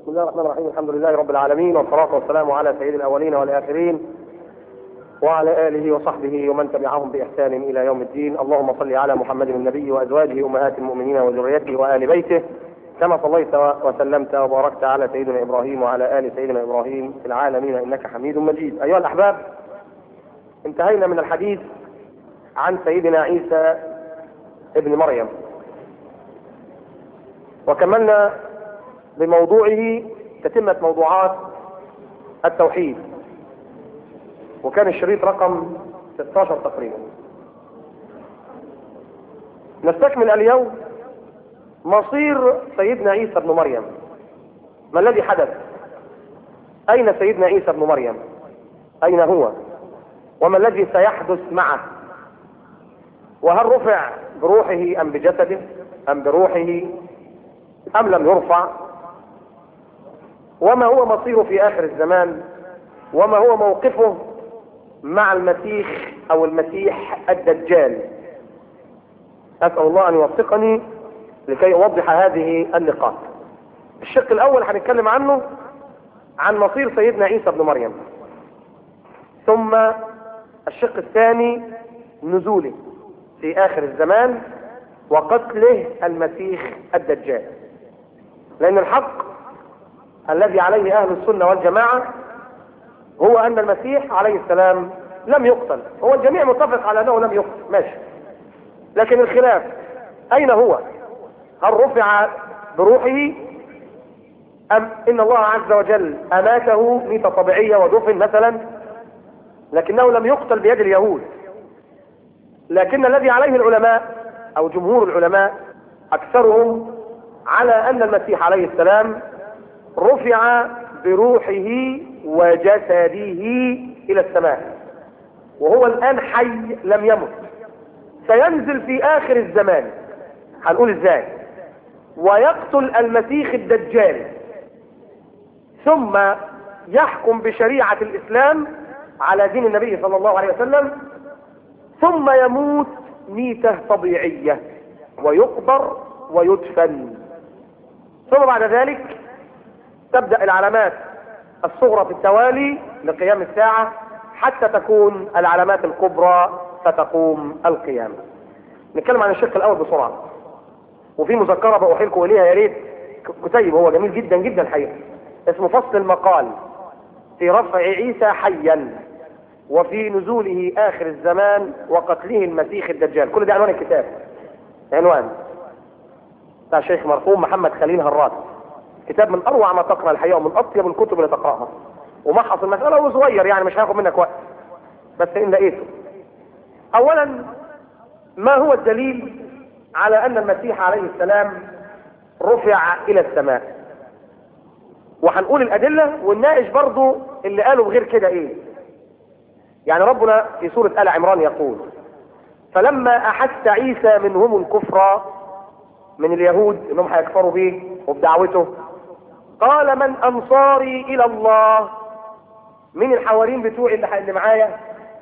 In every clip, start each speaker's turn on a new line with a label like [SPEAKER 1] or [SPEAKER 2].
[SPEAKER 1] بسم الله الرحمن الرحيم الحمد لله رب العالمين والصلاة والسلام على سيد الأولين والآخرين وعلى آله وصحبه ومن تبعهم بإحسان إلى يوم الدين اللهم صل على محمد النبي وأزواجه أمهات المؤمنين وذريته وآل بيته كما صليت وسلمت وباركت على سيدنا إبراهيم وعلى آل سيدنا إبراهيم في العالمين إنك حميد مجيد أيها الأحباب انتهينا من الحديث عن سيدنا عيسى ابن مريم وكملنا بموضوعه تتمة موضوعات التوحيد وكان الشريط رقم 16 تقريبا نستكمل اليوم مصير سيدنا عيسى ابن مريم ما الذي حدث اين سيدنا عيسى ابن مريم اين هو وما الذي سيحدث معه وهل رفع بروحه ام بجسده ام بروحه ام لم يرفع وما هو مصيره في اخر الزمان وما هو موقفه مع المسيح او المسيح الدجال اسال الله ان يوفقني لكي اوضح هذه النقاط الشق الاول هنتكلم عنه عن مصير سيدنا عيسى بن مريم ثم الشق الثاني نزوله في اخر الزمان وقتله المسيح الدجال لان الحق الذي عليه اهل السنه والجماعه هو ان المسيح عليه السلام لم يقتل هو الجميع متفق على انه لم يقتل ماشي لكن الخلاف اين هو هل رفع بروحه ام ان الله عز وجل اماته ميتة طبيعية ودفن مثلا لكنه لم يقتل بيد اليهود لكن الذي عليه العلماء او جمهور العلماء اكثرهم على ان المسيح عليه السلام رفع بروحه وجسده الى السماء وهو الان حي لم يمت سينزل في اخر الزمان هنقول ازاي ويقتل المسيح الدجال ثم يحكم بشريعة الاسلام على دين النبي صلى الله عليه وسلم ثم يموت ميتة طبيعية ويقبر ويدفن ثم بعد ذلك تبدأ العلامات الصغرى في التوالي لقيام الساعة حتى تكون العلامات الكبرى فتقوم القيامة نتكلم عن الشق الأول بسرعة وفي مذكرة بأوحي لكم إليها يا ريت كتيب هو جميل جدا جدا الحقيقة اسمه فصل المقال في رفع عيسى حيا وفي نزوله آخر الزمان وقتله المسيح الدجال كل ده عنوان الكتاب عنوان بتاع الشيخ مرحوم محمد خليل هراس كتاب من اروع ما تقرا الحقيقه ومن اطيب الكتب اللي تقراها ومحص المساله هو صغير يعني مش هياخد منك وقت بس ان لقيته اولا ما هو الدليل على ان المسيح عليه السلام رفع الى السماء وهنقول الادله ونناقش برضو اللي قالوا بغير كده ايه يعني ربنا في سوره ال عمران يقول فلما احس عيسى منهم الكفر من اليهود انهم هيكفروا به وبدعوته قال من انصاري الى الله من الحواريين بتوعي اللي, اللي معايا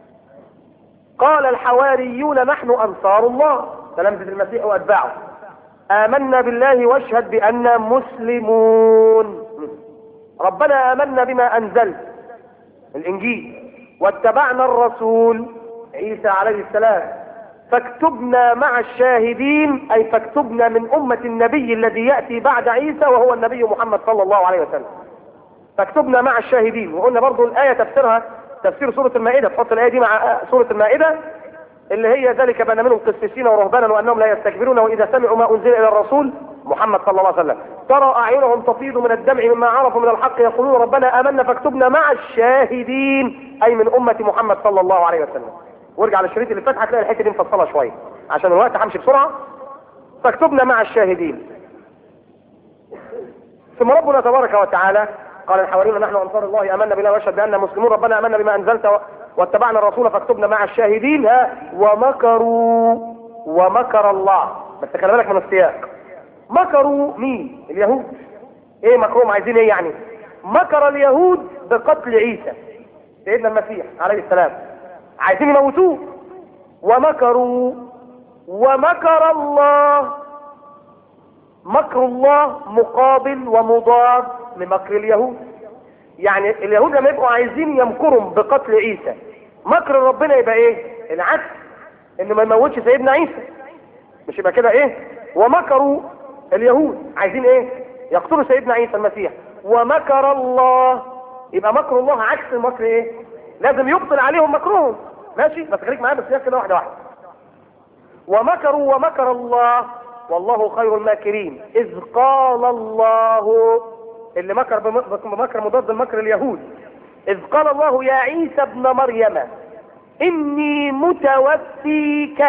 [SPEAKER 1] قال الحواريون نحن انصار الله تلامذة المسيح واتباعه امنا بالله واشهد باننا مسلمون ربنا امنا بما انزلت الانجيل واتبعنا الرسول عيسى عليه السلام فاكتبنا مع الشاهدين اي فاكتبنا من امة النبي الذي يأتي بعد عيسى وهو النبي محمد صلى الله عليه وسلم فاكتبنا مع الشاهدين وقلنا برضو الآية تفسيرها تفسير سورة المائدة تحط الآية دي مع سورة المائدة اللي هي ذلك بأن منهم قسيسين ورهبانا وأنهم لا يستكبرون وإذا سمعوا ما أنزل إلى الرسول محمد صلى الله عليه وسلم ترى أعينهم تفيض من الدمع مما عرفوا من الحق يقولون ربنا آمنا فاكتبنا مع الشاهدين أي من أمة محمد صلى الله عليه وسلم وارجع للشريط اللي فات هتلاقي الحته دي مفصله شويه عشان الوقت همشي بسرعه فاكتبنا مع الشاهدين ثم ربنا تبارك وتعالى قال الحواريون نحن انصار الله امنا بالله واشهد باننا مسلمون ربنا امنا بما انزلت واتبعنا الرسول فاكتبنا مع الشاهدين ها ومكروا ومكر الله بس خلي بالك من السياق مكروا مين اليهود ايه مكروهم عايزين ايه يعني مكر اليهود بقتل عيسى سيدنا المسيح عليه السلام عايزين يموتوه ومكروا ومكر الله مكر الله مقابل ومضاد لمكر اليهود يعني اليهود لما يبقوا عايزين يمكروا بقتل عيسى مكر ربنا يبقى ايه العكس انه ما يموتش سيدنا عيسى مش يبقى كده ايه ومكروا اليهود عايزين ايه يقتلوا سيدنا عيسى المسيح ومكر الله يبقى مكر الله عكس المكر ايه لازم يبطل عليهم مكرهم ماشي بس خليك معايا بس كده واحده واحده ومكروا ومكر الله والله خير الماكرين اذ قال الله اللي مكر بمكر مضاد المكر اليهود اذ قال الله يا عيسى ابن مريم اني متوفيك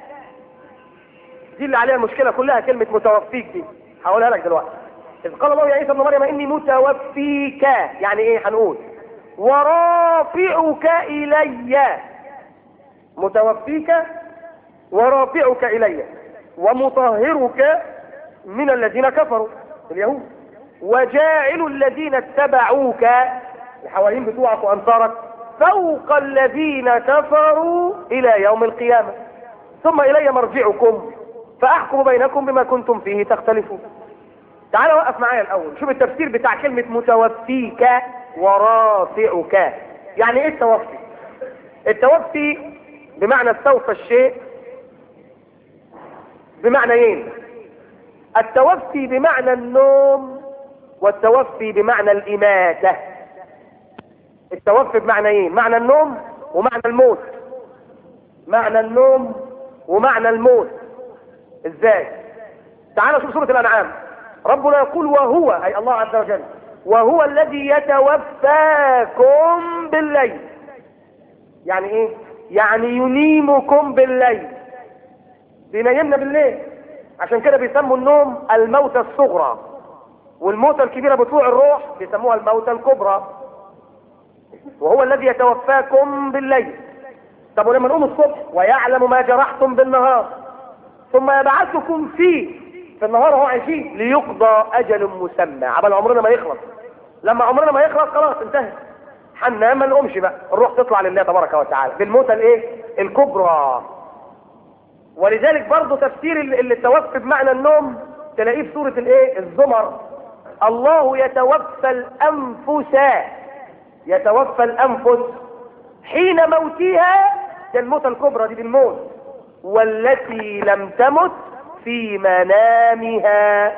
[SPEAKER 1] دي اللي عليها المشكله كلها كلمه متوفيك دي هقولها لك دلوقتي اذ قال الله يا عيسى ابن مريم اني متوفيك يعني ايه هنقول ورافعك الي متوفيك ورافعك الي ومطهرك من الذين كفروا اليهود وجاعل الذين اتبعوك الحوالين بتوعك وانصارك فوق الذين كفروا الى يوم القيامه ثم الي مرجعكم فاحكم بينكم بما كنتم فيه تختلفون تعال وقف معايا الاول شوف التفسير بتاع كلمه متوفيك ورافعك يعني ايه التوفي التوفي بمعنى استوفى الشيء بمعنيين التوفي بمعنى النوم والتوفي بمعنى الإماتة التوفي بمعنيين معنى النوم ومعنى الموت معنى النوم ومعنى الموت ازاي تعالوا شوف سورة الأنعام ربنا يقول وهو أي الله عز وجل وهو الذي يتوفاكم بالليل يعني ايه يعني ينيمكم بالليل بينيمنا بالليل عشان كده بيسموا النوم الموتى الصغرى والموتى الكبيرة بطلوع الروح بيسموها الموتى الكبرى وهو الذي يتوفاكم بالليل طب ولما نقوم الصبح ويعلم ما جرحتم بالنهار ثم يبعثكم فيه في النهار هو عايشين ليقضى اجل مسمى عبال عمرنا ما يخلص لما عمرنا ما يخلص خلاص انتهى هننام ما نقومش بقى الروح تطلع لله تبارك وتعالى بالموتى الايه الكبرى ولذلك برضه تفسير اللي التوفي بمعنى النوم تلاقيه في سورة الايه الزمر الله يتوفى الانفس يتوفى الانفس حين موتها ده الموتى الكبرى دي بالموت والتي لم تمت في منامها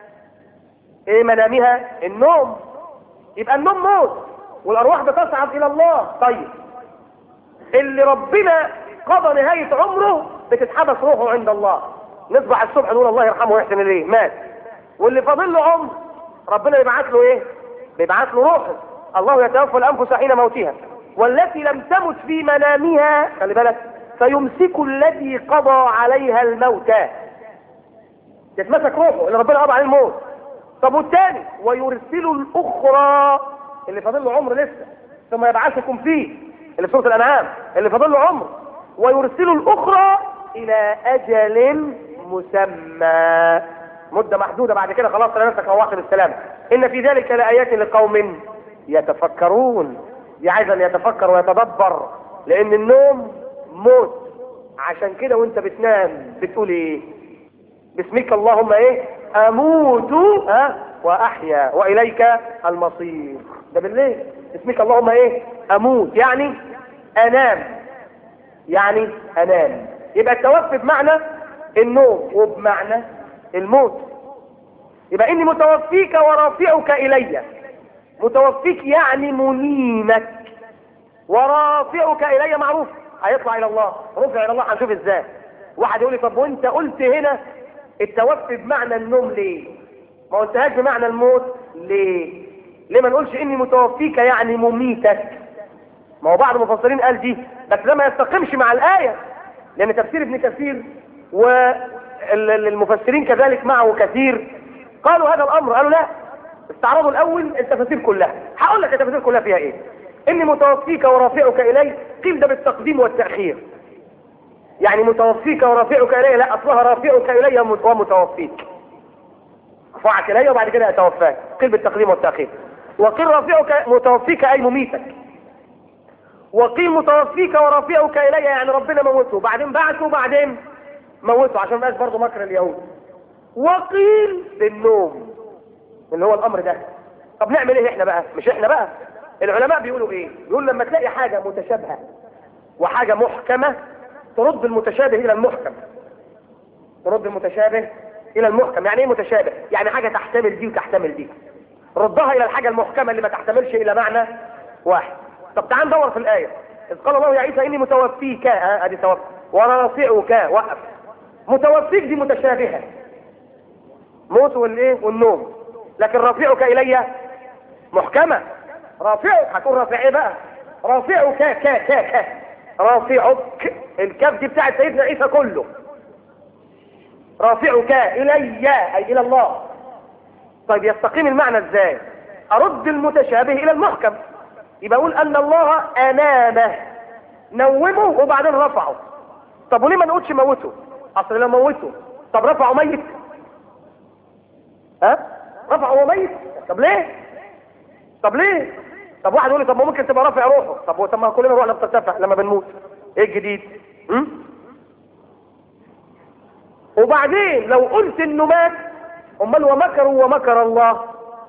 [SPEAKER 1] ايه منامها النوم يبقى النوم موت والارواح بتصعد الى الله طيب اللي ربنا قضى نهاية عمره بتتحبس روحه عند الله نصبح الصبح نقول الله يرحمه ويحسن اليه مات واللي فاضل له عمر ربنا يبعث له ايه بيبعث له روحه الله يتوفى الانفس حين موتها والتي لم تمت في منامها خلي بالك فيمسك الذي قضى عليها الموت يتمسك روحه اللي ربنا قضى عليه الموت طب والتاني ويرسل الاخرى اللي فاضل له عمر لسه ثم يبعثكم فيه اللي في سوره الانعام اللي فاضل له عمر ويرسل الاخرى الى اجل مسمى مده محدوده بعد كده خلاص على نفسك روحت بالسلام ان في ذلك لايات لقوم يتفكرون دي عايز ان يتفكر ويتدبر لان النوم موت عشان كده وانت بتنام بتقول ايه باسمك اللهم ايه اموت ها واحيا واليك المصير ده بالليل باسمك اللهم ايه اموت يعني انام يعني انام يبقى التوفي بمعنى النوم وبمعنى الموت يبقى اني متوفيك ورافعك الي متوفيك يعني منيمك ورافعك الي معروف هيطلع الى الله رفع الى الله هنشوف ازاي واحد يقول لي طب وانت قلت هنا التوفي بمعنى النوم ليه ما قلتهاش بمعنى الموت ليه ليه ما نقولش اني متوفيك يعني مميتك ما هو بعض المفسرين قال دي بس ده ما يستقيمش مع الآية لأن تفسير ابن كثير والمفسرين كذلك معه كثير قالوا هذا الأمر قالوا لا استعرضوا الأول التفاسير كلها هقول لك التفاسير كلها فيها إيه إني متوفيك ورافعك إلي قيل ده بالتقديم والتأخير يعني متوفيك ورافعك إلي لا أصلها رافعك إلي ومتوفيك رفعك إلي وبعد كده أتوفاك قيل بالتقديم والتأخير وقيل رافعك متوفيك أي مميتك وقيل متوفيك ورافعك إلي يعني ربنا موته بعدين بعثه وبعدين موته عشان ما يبقاش برضه مكر اليهود وقيل بالنوم اللي هو الامر ده طب نعمل ايه احنا بقى مش احنا بقى العلماء بيقولوا ايه يقول لما تلاقي حاجة متشابهة وحاجة محكمة ترد المتشابه الى المحكم ترد المتشابه الى المحكم يعني ايه متشابه يعني حاجة تحتمل دي وتحتمل دي ردها الى الحاجة المحكمة اللي ما تحتملش الى معنى واحد طب تعال ندور في الآية إذ قال الله يا عيسى إني متوفيك ها أدي توفي ورافعك وقف متوفيك دي متشابهة موت والايه والنوم لكن رافعك إلي محكمة رافعك هتقول رافع ايه بقى رافعك كا كا كا رافعك الكاف دي بتاعت سيدنا عيسى كله رافعك إلي أي إلى الله طيب يستقيم المعنى ازاي أرد المتشابه إلى المحكم يبقى اقول ان الله انامه نومه وبعدين رفعه طب وليه ما نقولش موته اصل لو موته طب رفعه ميت ها رفعه هو ميت طب ليه طب ليه طب واحد يقول لي طب ما ممكن تبقى رافع روحه طب طب ما كلنا روحنا بترتفع لما بنموت ايه الجديد م? وبعدين لو قلت انه مات امال ومكروا ومكر الله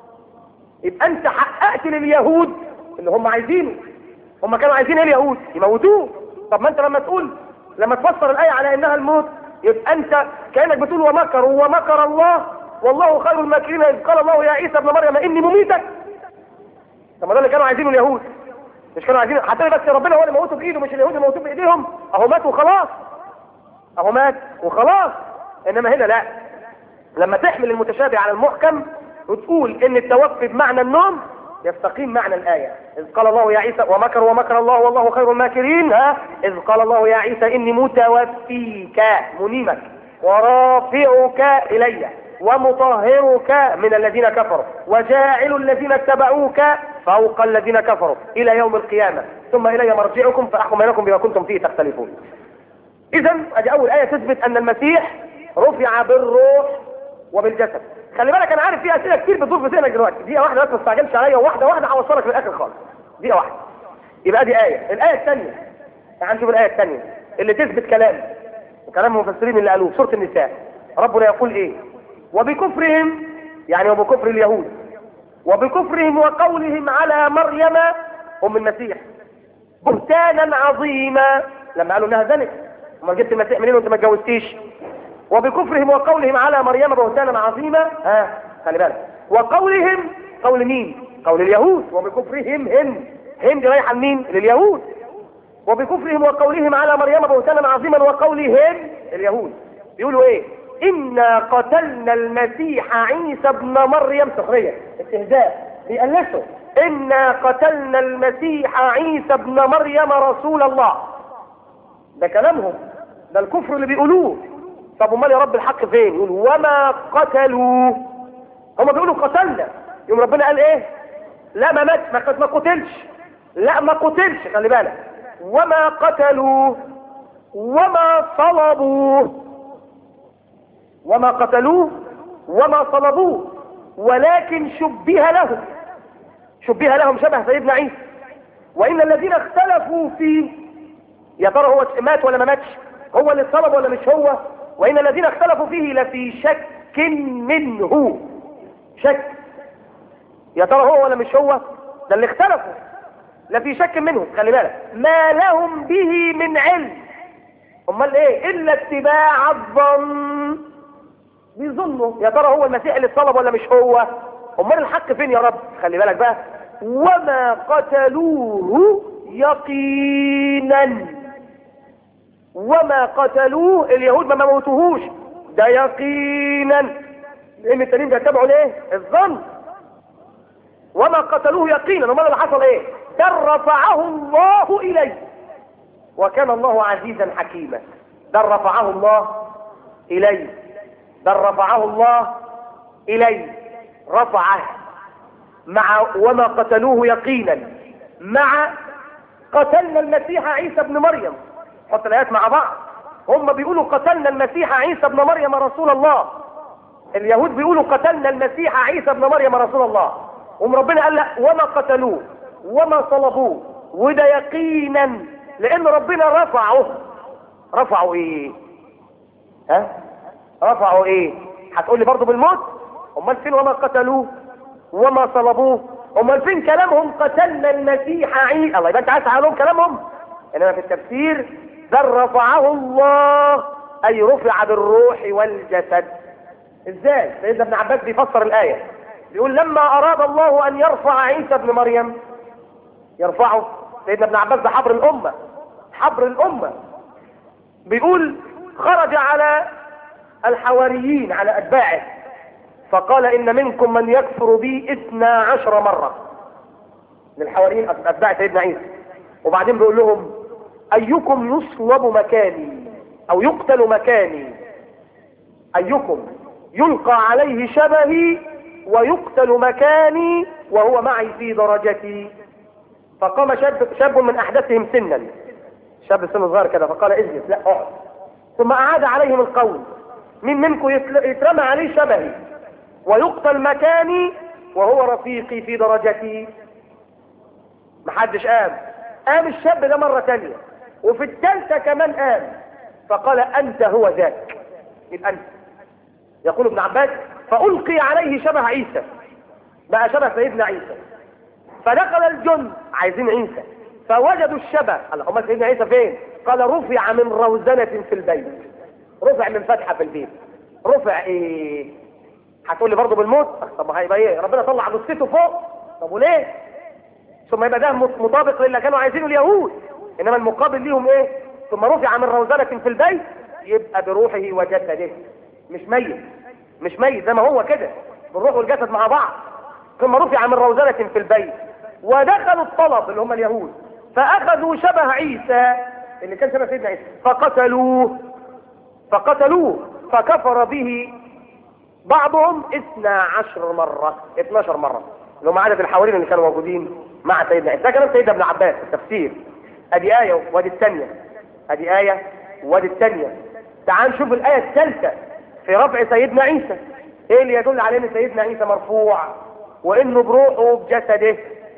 [SPEAKER 1] يبقى انت حققت لليهود اللي هم عايزينه هم كانوا عايزين ايه اليهود يموتوه طب ما انت لما تقول لما تفسر الايه على انها الموت يبقى انت كانك بتقول ومكروا ومكر الله والله خير الماكرين اذ قال الله يا عيسى ابن مريم اني مميتك طب ما ده اللي كانوا عايزينه اليهود مش كانوا عايزين حتى بس ربنا هو اللي موته بايده مش اليهود اللي موتوه بايديهم اهو مات وخلاص اهو مات وخلاص انما هنا لا لما تحمل المتشابه على المحكم وتقول ان التوفي بمعنى النوم يستقيم معنى الآية إذ قال الله يا عيسى ومكر ومكر الله والله خير الماكرين ها إذ قال الله يا عيسى إني متوفيك منيمك ورافعك إلي ومطهرك من الذين كفروا وجاعل الذين اتبعوك فوق الذين كفروا إلى يوم القيامة ثم إلي مرجعكم فأحكم بينكم بما كنتم فيه تختلفون إذا أدي أول آية تثبت أن المسيح رفع بالروح وبالجسد خلي بالك انا عارف في اسئله كتير بتدور في ذهنك دلوقتي دقيقه واحده بس ما تستعجلش عليا وواحده واحده هوصلك للاخر خالص دقيقه واحده يبقى دي ايه الايه الثانيه تعال نشوف الايه الثانيه اللي تثبت كلام وكلام المفسرين اللي قالوه سوره النساء ربنا يقول ايه وبكفرهم يعني وبكفر اليهود وبكفرهم وقولهم على مريم ام المسيح بهتانا عظيما لما قالوا انها زنت امال جبت المسيح منين وانت ما اتجوزتيش وبكفرهم وقولهم على مريم بهتانا عظيما ها خلي بالك وقولهم قول مين قول اليهود وبكفرهم هم هم دي رايحه لمين لليهود وبكفرهم وقولهم على مريم بهتانا عظيما وقولهم اليهود بيقولوا ايه انا قتلنا المسيح عيسى ابن مريم سخريه استهزاء بيقلسوا انا قتلنا المسيح عيسى ابن مريم رسول الله ده كلامهم ده الكفر اللي بيقولوه طب امال يا رب الحق فين يقول وما قتلوه هم بيقولوا قتلنا يوم ربنا قال ايه لا ما مات ما ما قتلش لا ما قتلش خلي بالك وما قتلوه وما صلبوه وما قتلوه وما صلبوه ولكن شبه لهم شبه لهم شبه سيدنا عيسى وان الذين اختلفوا فيه يا ترى هو مات ولا ما ماتش هو اللي صلب ولا مش هو وإن الذين اختلفوا فيه لفي شك منه شك يا ترى هو ولا مش هو ده اللي اختلفوا لفي شك منه خلي بالك ما لهم به من علم امال ايه الا اتباع الظن بيظنوا يا ترى هو المسيح اللي اتصلب ولا مش هو امال الحق فين يا رب خلي بالك بقى وما قتلوه يقينا وما قتلوه اليهود ما موتوهوش ده يقينا لان التانيين بيتبعوا ليه الظن وما قتلوه يقينا امال اللي حصل ايه ده رفعه الله اليه وكان الله عزيزا حكيما ده رفعه الله اليه ده رفعه الله اليه رفعه مع وما قتلوه يقينا مع قتلنا المسيح عيسى ابن مريم حط الايات مع بعض هم بيقولوا قتلنا المسيح عيسى ابن مريم رسول الله اليهود بيقولوا قتلنا المسيح عيسى ابن مريم رسول الله هم ربنا قال لا وما قتلوه وما صلبوه وده يقينا لان ربنا رفعه رفعه ايه ها رفعه ايه هتقول لي برضه بالموت امال فين وما قتلوه وما صلبوه امال فين كلامهم قتلنا المسيح عيسى الله يبقى انت عايز تعلم كلامهم انما في التفسير بل رفعه الله اي رفع بالروح والجسد ازاي سيدنا ابن عباس بيفسر الايه بيقول لما اراد الله ان يرفع عيسى ابن مريم يرفعه سيدنا ابن عباس ده حبر الامه حبر الامه بيقول خرج على الحواريين على اتباعه فقال ان منكم من يكفر بي اثنا عشر مرة للحواريين اتباع سيدنا عيسى وبعدين بيقول لهم ايكم يصلب مكاني او يقتل مكاني ايكم يلقى عليه شبهي ويقتل مكاني وهو معي في درجتي فقام شاب, شاب من احدثهم سنا شاب سن صغير كده فقال اجلس لا اقعد ثم اعاد عليهم القول مين منكم يترمى عليه شبهي ويقتل مكاني وهو رفيقي في درجتي محدش قام قام الشاب ده مرة تانية وفي الثالثة كمان قام فقال انت هو ذاك يبقى انت يقول ابن عباس فألقي عليه شبه عيسى بقى شبه سيدنا عيسى فدخل الجند عايزين عيسى فوجدوا الشبه قال هم سيدنا عيسى فين قال رفع من روزنة في البيت رفع من فتحة في البيت رفع ايه هتقول لي برضه بالموت طب ما هيبقى ايه ربنا طلع جثته فوق طب وليه ثم يبقى ده مطابق للي كانوا عايزينه اليهود انما المقابل ليهم ايه ثم رفع من روزنة في البيت يبقى بروحه وجسده مش ميت مش ميت زي ما هو كده بالروح والجسد مع بعض ثم رفع من روزنة في البيت ودخلوا الطلب اللي هم اليهود فاخذوا شبه عيسى اللي كان شبه سيدنا عيسى فقتلوه فقتلوه فكفر به بعضهم اثنا عشر مرة اثناشر مرة اللي هم عدد الحواريين اللي كانوا موجودين مع سيدنا عيسى ده كلام سيدنا ابن عباس في التفسير ادي آية وادي الثانية ادي آية وادي الثانية تعال نشوف الآية الثالثة في رفع سيدنا عيسى ايه اللي يدل على ان سيدنا عيسى مرفوع وانه بروحه وبجسده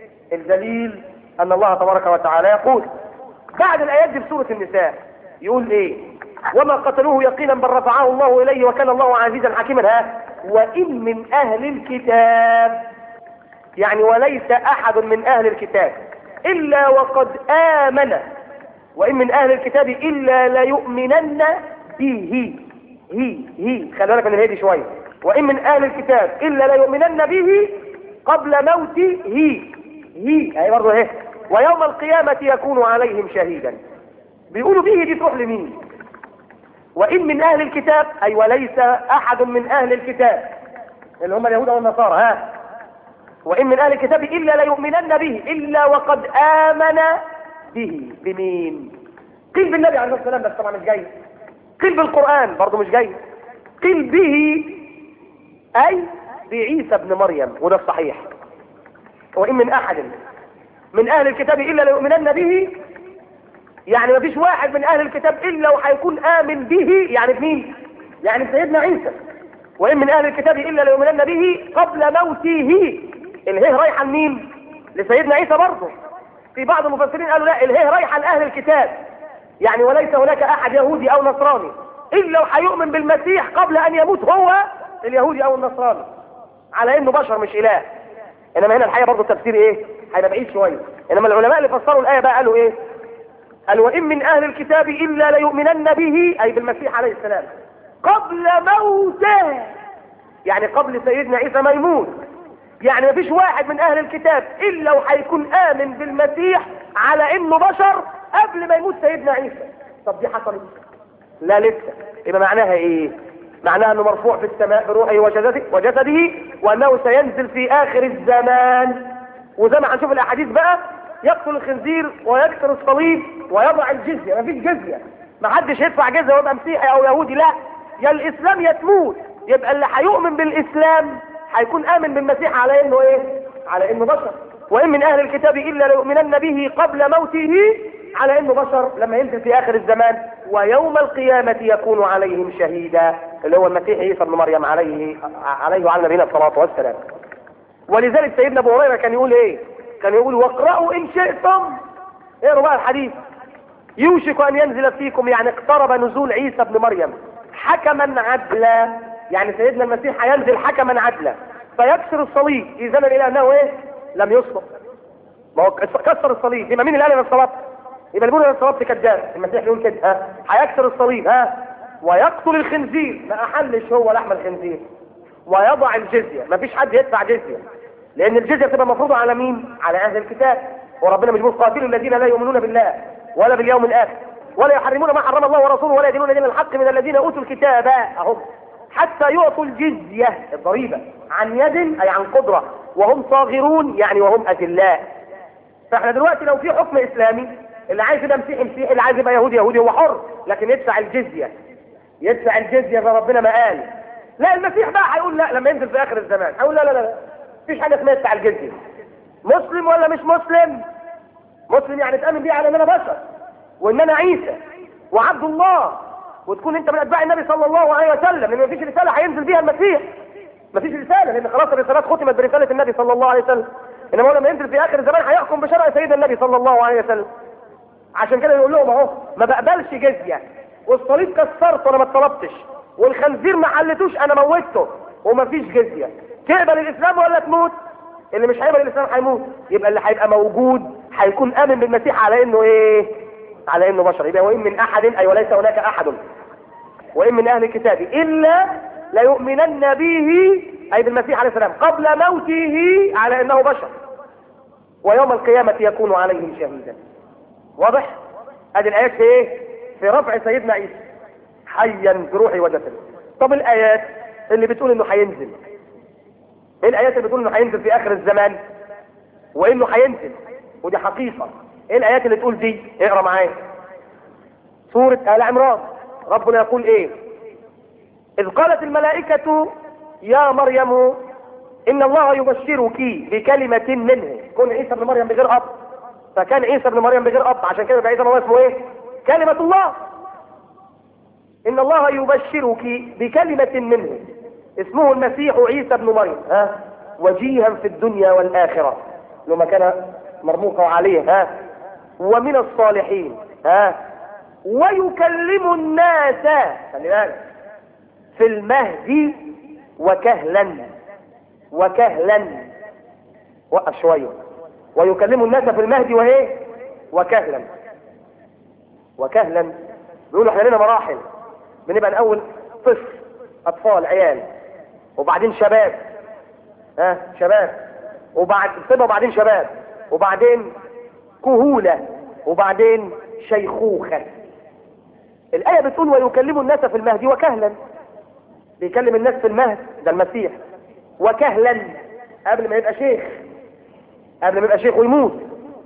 [SPEAKER 1] الدليل ان الله تبارك وتعالى يقول بعد الايات دي في سورة النساء يقول ايه وما قتلوه يقينا بل رفعه الله اليه وكان الله عزيزا حكيما ها وان من اهل الكتاب يعني وليس احد من اهل الكتاب الا وقد امن وان من اهل الكتاب الا ليؤمنن به هي هي خلي بالك من الهي شويه وان من اهل الكتاب الا ليؤمنن به قبل موته هي هي اهي برضه اهي ويوم القيامه يكون عليهم شهيدا بيقولوا به دي تروح لمين وان من اهل الكتاب اي وليس احد من اهل الكتاب اللي هم اليهود والنصارى ها وان من اهل الكتاب الا ليؤمنن به الا وقد امن به بمين قيل بالنبي عليه الصلاه والسلام بس طبعا مش جاي قيل بالقرآن برضه مش جاي قيل به أي بعيسى ابن مريم وده الصحيح وإن من أحد من أهل الكتاب إلا ليؤمنن به يعني ما فيش واحد من أهل الكتاب إلا وهيكون آمن به يعني بمين؟ يعني سيدنا عيسى وإن من أهل الكتاب إلا ليؤمنن به قبل موته الهيه رايحة لمين؟ لسيدنا عيسى برضه في بعض المفسرين قالوا لا الهيه رايحة لأهل الكتاب يعني وليس هناك احد يهودي او نصراني الا وهيؤمن بالمسيح قبل ان يموت هو اليهودي او النصراني على انه بشر مش اله انما هنا الحقيقه برضه التفسير ايه هيبقى بعيد شويه انما العلماء اللي فسروا الايه بقى قالوا ايه قالوا وان من اهل الكتاب الا ليؤمنن به اي بالمسيح عليه السلام قبل موته يعني قبل سيدنا عيسى ما يموت يعني مفيش واحد من اهل الكتاب الا وهيكون امن بالمسيح على انه بشر قبل ما يموت سيدنا عيسى طب دي حصلت لا لسه يبقى معناها ايه معناها انه مرفوع في السماء بروحه وجسده, وجسده وانه سينزل في اخر الزمان وزي ما هنشوف الاحاديث بقى يقتل الخنزير ويكسر الصليب ويضع الجزيه مفيش جزيه ما حدش يدفع جزيه ويبقى مسيحي او يهودي لا يا الاسلام يا تموت يبقى اللي هيؤمن بالاسلام هيكون امن بالمسيح على انه ايه على انه بشر وان من اهل الكتاب الا ليؤمنن به قبل موته على انه بشر لما ينزل في اخر الزمان ويوم القيامة يكون عليهم شهيدا اللي هو المسيح عيسى ابن مريم عليه عليه وعلى نبينا الصلاة والسلام ولذلك سيدنا ابو هريرة كان يقول ايه كان يقول واقرأوا ان شئتم اقروا بقى الحديث يوشك ان ينزل فيكم يعني اقترب نزول عيسى ابن مريم حكما عدلا يعني سيدنا المسيح هينزل حكما عدلا فيكسر الصليب اذانا الى انه ايه لم يصلب ما هو كسر الصليب يبقى مين اللي قال انا صلبت يبقى اللي بيقول انا صلبت كذاب المسيح بيقول كده ها هيكسر الصليب ها ويقتل الخنزير ما احلش هو لحم الخنزير ويضع الجزيه ما فيش حد يدفع جزيه لان الجزيه بتبقى مفروضه على مين على اهل الكتاب وربنا مش بيقول قاتلوا الذين لا يؤمنون بالله ولا باليوم الاخر ولا يحرمون ما حرم الله ورسوله ولا يدينون دين الحق من الذين اوتوا الكتاب اهم حتى يعطوا الجزيه الضريبه عن يد اي عن قدره وهم صاغرون يعني وهم اذلاء فاحنا دلوقتي لو في حكم اسلامي اللي عايز يبقى مسيحي مسيحي اللي عايز يبقى يهودي يهودي هو حر لكن يدفع الجزيه يدفع الجزيه زي ربنا ما قال لا المسيح بقى هيقول لا لما ينزل في اخر الزمان هيقول لا لا لا مفيش حاجه اسمها يدفع الجزيه مسلم ولا مش مسلم مسلم يعني تامن بيه على ان انا بشر وان انا عيسى وعبد الله وتكون انت من اتباع النبي صلى الله عليه وسلم لان مفيش رساله هينزل بيها المسيح مفيش رساله لان خلاص الرسالات ختمت برساله النبي صلى الله عليه وسلم انما هو لما ينزل في اخر الزمان هيحكم بشرع سيدنا النبي صلى الله عليه وسلم عشان كده يقول لهم اهو ما بقبلش جزيه والصليب كسرته انا ما اتطلبتش والخنزير ما حلتوش انا موتته ومفيش جزيه تقبل الاسلام ولا تموت اللي مش هيقبل الاسلام هيموت يبقى اللي هيبقى موجود هيكون امن بالمسيح على انه ايه على انه بشر يبقى وان من احد اي وليس هناك احد وان من اهل الكتاب الا ليؤمنن به اي بالمسيح عليه السلام قبل موته على انه بشر ويوم القيامة يكون عليهم شهيدا واضح ادي الايات في ايه في رفع سيدنا عيسى حيا بروحي وجسدي طب الايات اللي بتقول انه هينزل ايه الايات اللي بتقول انه هينزل في اخر الزمان وانه هينزل ودي حقيقة ايه الايات اللي تقول دي اقرا معايا سورة آل عمران ربنا يقول ايه اذ قالت الملائكة يا مريم ان الله يبشرك بكلمة منه كون عيسى ابن مريم بغير اب فكان عيسى ابن مريم بغير اب عشان كده عيسى الله اسمه ايه كلمة الله ان الله يبشرك بكلمة منه اسمه المسيح عيسى ابن مريم ها وجيها في الدنيا والاخرة لما كان مرموقا عليه ها ومن الصالحين ها ويكلم الناس خلي بالك في المهد وكهلا وكهلا وقف شويه ويكلم الناس في المهد وهي وكهلا وكهلا بيقولوا احنا لنا مراحل بنبقى الاول طفل اطفال عيال وبعدين شباب ها شباب وبعد طفل وبعدين شباب وبعدين كهولة وبعدين شيخوخة الآية بتقول ويكلم الناس في المهد وكهلا بيكلم الناس في المهد ده المسيح وكهلا قبل ما يبقى شيخ قبل ما يبقى شيخ ويموت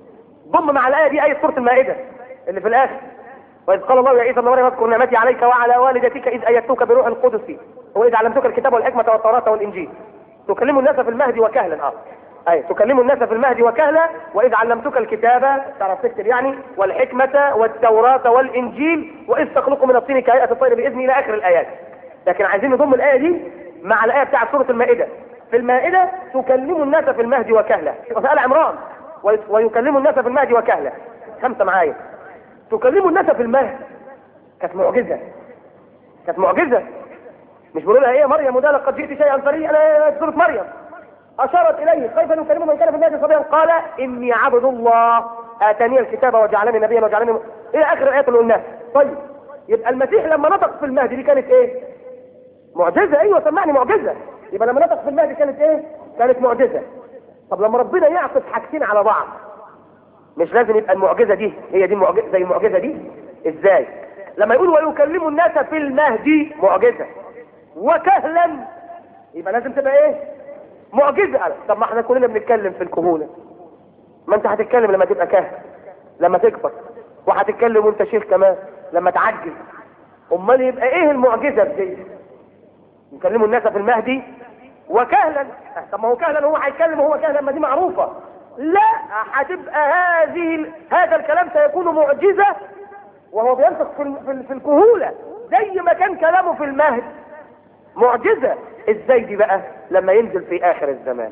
[SPEAKER 1] ضم مع الآية دي آية سورة المائدة اللي في الآخر وإذ قال الله يا عيسى ابن مريم اذكر نعمتي عليك وعلى والدتك إذ أيدتك بروح القدس وإذ علمتك الكتاب والحكمة والتوراة والإنجيل تكلم الناس في المهد وكهلا اه أي تكلم الناس في المهد وكهلا وإذ علمتك الكتاب تعرف تكتب يعني والحكمة والتوراة والإنجيل وإذ تخلق من الطين كهيئة الطير بإذني إلى آخر الآيات لكن عايزين نضم الآية دي مع الآية بتاعت سورة المائدة في المائدة تكلم الناس في المهد وكهلا وسأل عمران ويكلم الناس في المهد وكهلا خمسة معايا تكلم الناس في المهد كانت معجزة كانت معجزة مش بيقولوا لها ايه مريم وده لقد جئت شيئا فريا انا سورة مريم اشارت اليه كيف نكلم من كان في المهد صبيا قال اني عبد الله اتاني الكتاب وجعلني نبيا وجعلني م... الى اخر الايات اللي قلناها طيب يبقى المسيح لما نطق في المهد دي كانت ايه معجزة ايوه سمعني معجزة يبقى لما نطق في المهد كانت ايه كانت معجزة طب لما ربنا يعطف حاجتين على بعض مش لازم يبقى المعجزة دي هي دي المعجزة زي المعجزة دي ازاي لما يقول ويكلم الناس في المهدي معجزة وكهلا يبقى لازم تبقى ايه معجزة طب ما احنا كلنا بنتكلم في الكهولة ما انت هتتكلم لما تبقى كاهن لما تكبر وهتتكلم وانت شيخ كمان لما تعجز امال يبقى ايه المعجزة بدي يكلموا الناس في المهدي وكهلا طب ما هو كهلا هو هيتكلم وهو كهلا ما دي معروفة لا هتبقى هذه هذا الكلام سيكون معجزة وهو بينطق في, في, في الكهولة زي ما كان كلامه في المهد معجزة ازاي دي بقى لما ينزل في اخر الزمان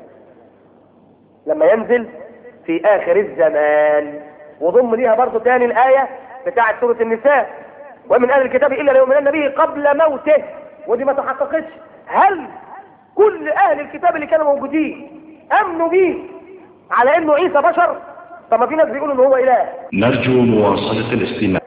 [SPEAKER 1] لما ينزل في اخر الزمان وضم ليها برضو تاني الاية بتاعت سورة النساء ومن اهل الكتاب الا ليؤمنن به قبل موته ودي ما تحققتش هل كل اهل الكتاب اللي كانوا موجودين امنوا بيه على انه عيسى بشر طب ما في ناس بيقولوا ان هو اله
[SPEAKER 2] نرجو مواصلة الاستماع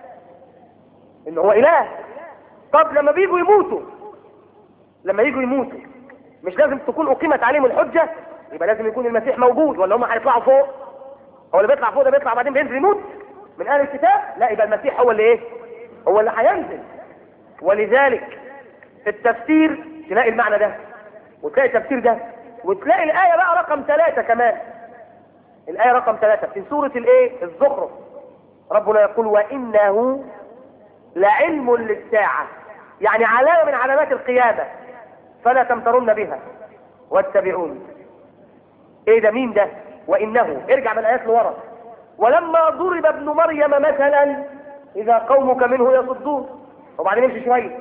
[SPEAKER 1] ان هو اله طب لما بيجوا يموتوا لما يجوا يموتوا مش لازم تكون اقيمت عليهم الحجة يبقى لازم يكون المسيح موجود ولا هم هيطلعوا فوق هو اللي بيطلع فوق ده بيطلع بعدين بينزل يموت من اهل الكتاب لا يبقى المسيح هو اللي ايه هو اللي هينزل ولذلك في التفسير تلاقي المعنى ده وتلاقي التفسير ده وتلاقي الآية بقى رقم ثلاثة كمان الآية رقم ثلاثة في سورة الايه الزخرف ربنا يقول وإنه لعلم للساعة يعني علامة من علامات القيامة فلا تمترن بها واتبعون ايه ده مين ده وإنه ارجع من الآيات لورا ولما ضرب ابن مريم مثلا إذا قومك منه يصدون وبعدين نمشي شوية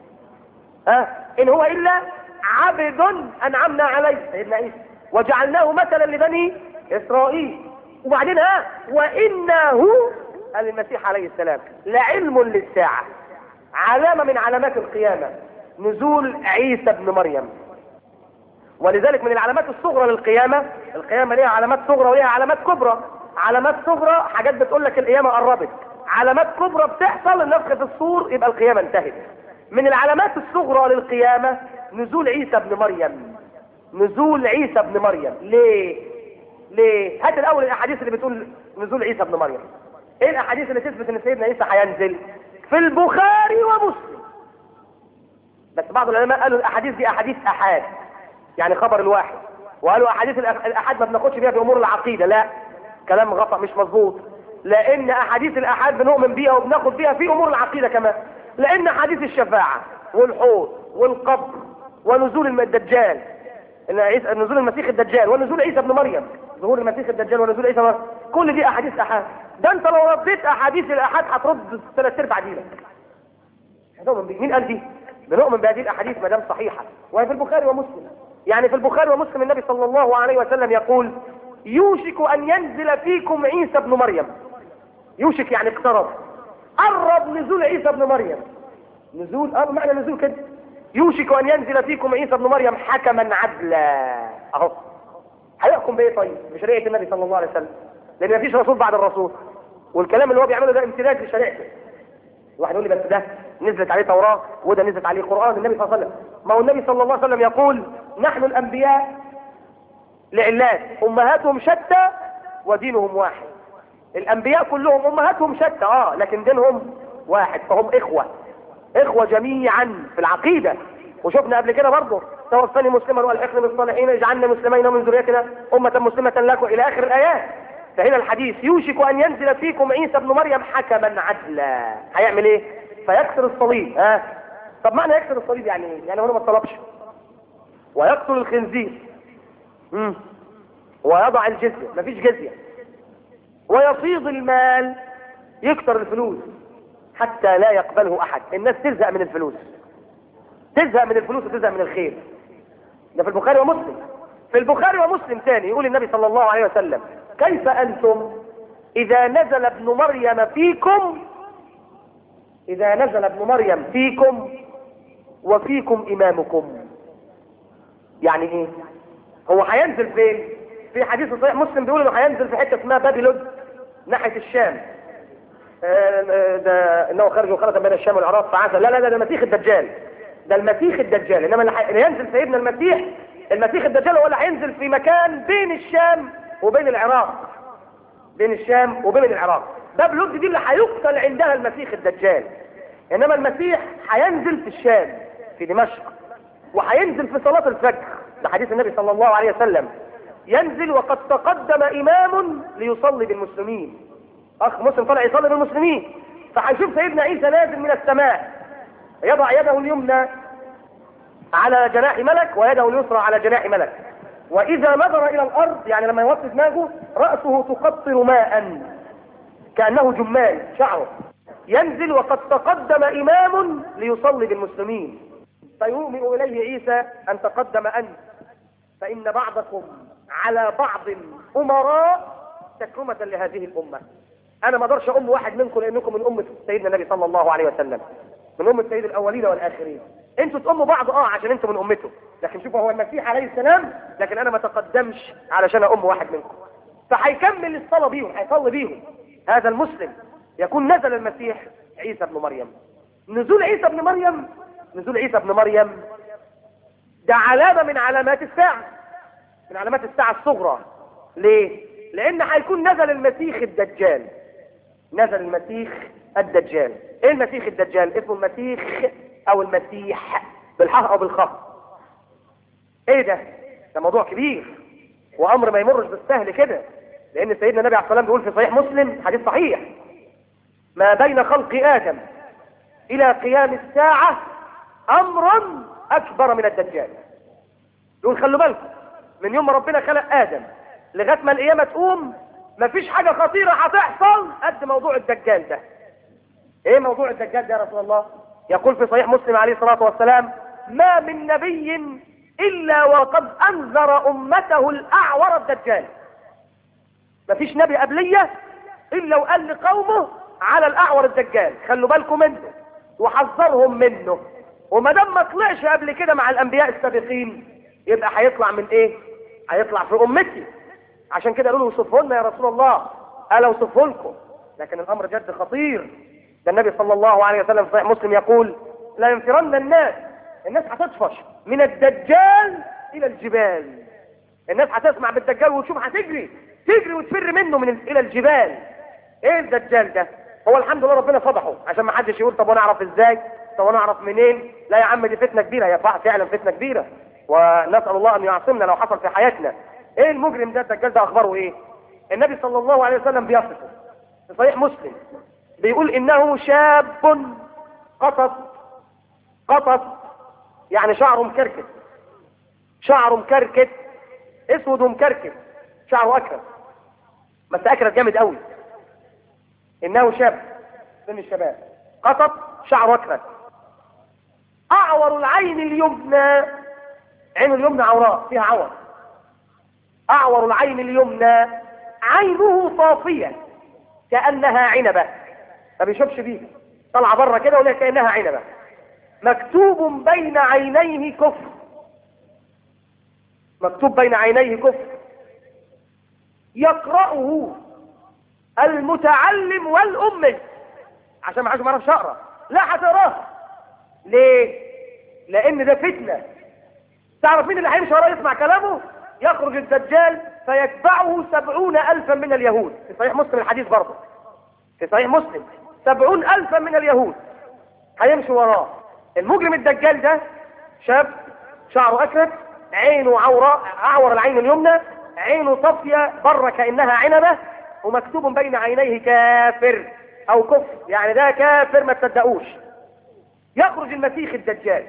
[SPEAKER 1] ها إن هو إلا عبد أنعمنا عليه سيدنا عيسى وجعلناه مثلا لبني إسرائيل وبعدين ها وإنه قال المسيح عليه السلام لعلم للساعة علامة من علامات القيامة نزول عيسى ابن مريم ولذلك من العلامات الصغرى للقيامة القيامة ليها علامات صغرى وليها علامات كبرى علامات صغرى حاجات بتقول لك القيامة قربت علامات كبرى بتحصل النفخ في الصور يبقى القيامة انتهت من العلامات الصغرى للقيامة نزول عيسى ابن مريم نزول عيسى ابن مريم ليه ليه هات الاول الاحاديث اللي بتقول نزول عيسى ابن مريم ايه الاحاديث اللي تثبت ان سيدنا عيسى هينزل في البخاري ومسلم بس بعض العلماء قالوا الاحاديث دي احاديث احاد يعني خبر الواحد وقالوا احاديث الأح- الاحاد ما بناخدش بيها في امور العقيده لا كلام غلط مش مظبوط لان احاديث الاحاد بنؤمن بيها وبناخد بيها في امور العقيده كمان لان حديث الشفاعه والحوض والقبر ونزول الم- الدجال إن عيسى نزول المسيح الدجال ونزول عيسى ابن مريم ظهور المسيح الدجال ونزول عيسى ابن- كل دي احاديث احاد ده انت لو رديت احاديث الاحاد هترد ثلاث ارباع دينك نؤمن بيه. مين قال دي؟ بنؤمن بهذه الاحاديث ما دام صحيحه وهي في البخاري ومسلم يعني في البخاري ومسلم النبي صلى الله عليه وسلم يقول يوشك ان ينزل فيكم عيسى ابن مريم يوشك يعني اقترب قرب نزول عيسى ابن مريم نزول اه معنى نزول كده يوشك ان ينزل فيكم عيسى ابن مريم حكما عدلا اهو هيحكم بايه طيب بشريعه النبي صلى الله عليه وسلم لان مفيش رسول بعد الرسول والكلام اللي هو بيعمله ده امتداد لشريعته واحد يقول لي بس ده نزلت عليه توراة وده نزلت عليه قرآن النبي صلى الله عليه وسلم ما هو النبي صلى الله عليه وسلم يقول نحن الأنبياء لعلات أمهاتهم شتى ودينهم واحد الأنبياء كلهم أمهاتهم شتى آه لكن دينهم واحد فهم إخوة إخوة جميعا في العقيدة وشفنا قبل كده برضه توفني مسلما والحقني بالصالحين اجعلنا مسلمين ومن ذريتنا أمة مسلمة لكم إلى آخر الآيات فهنا الحديث يوشك أن ينزل فيكم عيسى ابن مريم حكما عدلا هيعمل إيه؟ فيكسر الصليب ها طب معنى يكسر الصليب يعني إيه؟ يعني هو ما طلبش ويقتل الخنزير مم. ويضع الجزية مفيش جزية ويفيض المال يكتر الفلوس حتى لا يقبله أحد الناس تزهق من الفلوس تزهق من الفلوس وتزهق من الخير ده في البخاري ومسلم في البخاري ومسلم تاني يقول النبي صلى الله عليه وسلم كيف أنتم إذا نزل ابن مريم فيكم إذا نزل ابن مريم فيكم وفيكم إمامكم يعني إيه هو هينزل فين في حديث صحيح مسلم بيقول انه هينزل في حته اسمها بابلون ناحيه الشام آه، آه، ده انه خرج وخرج بين الشام والعراق فعسى لا لا لا ده المسيح الدجال ده المسيح الدجال انما اللي حي- اللي ينزل سيدنا المسيح المسيح الدجال هو اللي هينزل في مكان بين الشام وبين العراق بين الشام وبين العراق بابلون دي اللي هيقتل عندها المسيح الدجال انما المسيح هينزل في الشام في دمشق وهينزل في صلاة الفجر ده حديث النبي صلى الله عليه وسلم ينزل وقد تقدم إمام ليصلي بالمسلمين أخ مسلم طلع يصلي بالمسلمين فهنشوف سيدنا عيسى نازل من السماء يضع يده اليمنى على جناح ملك ويده اليسرى على جناح ملك وإذا نظر إلى الأرض يعني لما يوطي دماغه رأسه تقطر ماء كأنه جمال شعره ينزل وقد تقدم إمام ليصلي بالمسلمين فيؤمن إليه عيسى أن تقدم أنت فإن بعضكم على بعض أمراء تكرمة لهذه الأمة أنا ما أقدرش أم واحد منكم لأنكم من أمة سيدنا النبي صلى الله عليه وسلم من أمة سيد الأولين والآخرين انتوا تأموا بعض اه عشان انتوا من امته لكن شوفوا هو المسيح عليه السلام لكن انا ما تقدمش علشان أم واحد منكم فهيكمل الصلاة بيهم هيصلي بيهم هذا المسلم يكون نزل المسيح عيسى ابن مريم نزول عيسى ابن مريم نزول عيسى ابن مريم ده علامة من علامات الساعة من علامات الساعة الصغرى ليه؟ لأن هيكون نزل المسيح الدجال نزل المسيح الدجال ايه المسيح الدجال اسمه المسيح او المسيح بالحاء او بالخاء ايه ده ده موضوع كبير وامر ما يمرش بالسهل كده لان سيدنا النبي عليه الصلاه والسلام بيقول في صحيح مسلم حديث صحيح ما بين خلق ادم الى قيام الساعه امر اكبر من الدجال يقول خلوا بالكم من يوم ما ربنا خلق ادم لغايه ما القيامه تقوم مفيش حاجه خطيره هتحصل قد موضوع الدجال ده ايه موضوع الدجال ده يا رسول الله يقول في صحيح مسلم عليه الصلاه والسلام ما من نبي الا وقد انذر امته الاعور الدجال مفيش نبي قبليه الا وقال لقومه على الاعور الدجال خلوا بالكم منه وحذرهم منه وما دام ما طلعش قبل كده مع الانبياء السابقين يبقى هيطلع من ايه هيطلع في امتي عشان كده قالوا له وصفه لنا يا رسول الله الا اوصفه لكم لكن الامر جد خطير ده النبي صلى الله عليه وسلم في صحيح مسلم يقول لا ينفرن الناس الناس هتطفش من الدجال الى الجبال الناس هتسمع بالدجال وتشوف هتجري تجري وتفر منه من ال- الى الجبال ايه الدجال ده هو الحمد لله ربنا فضحه عشان ما حدش يقول طب وانا اعرف ازاي طب وانا اعرف منين لا يا عم دي فتنه كبيره هي فع- فعلا فتنه كبيره ونسال الله ان يعصمنا لو حصل في حياتنا ايه المجرم ده الدجال ده اخباره ايه النبي صلى الله عليه وسلم بيصفه في صحيح مسلم بيقول انه شاب قطط قطط يعني شعره مكركت شعره مكركت اسود ومكركت شعره اكرم بس اكرم جامد قوي انه شاب سن الشباب قطط شعره اكرم اعور العين اليمنى عين اليمنى عوراء فيها عور اعور العين اليمنى عينه صافيه كانها عنبه ما بيشوفش بيها طالعه بره كده ولا كانها عنبه مكتوب بين عينيه كفر مكتوب بين عينيه كفر يقرأه المتعلم والأمي عشان ما حدش ما يعرفش يقرا لا هتقراه ليه؟ لأن ده فتنة تعرف مين اللي هيمشي وراه يسمع كلامه؟ يخرج الدجال فيتبعه سبعون ألفا من اليهود في صحيح مسلم الحديث برضه في صحيح مسلم سبعون ألفا من اليهود هيمشي وراه المجرم الدجال ده شاب شعره أكرت عينه عوراء أعور العين اليمنى عينه صافية بره كأنها عنبة ومكتوب بين عينيه كافر أو كفر يعني ده كافر ما تصدقوش يخرج المسيح الدجال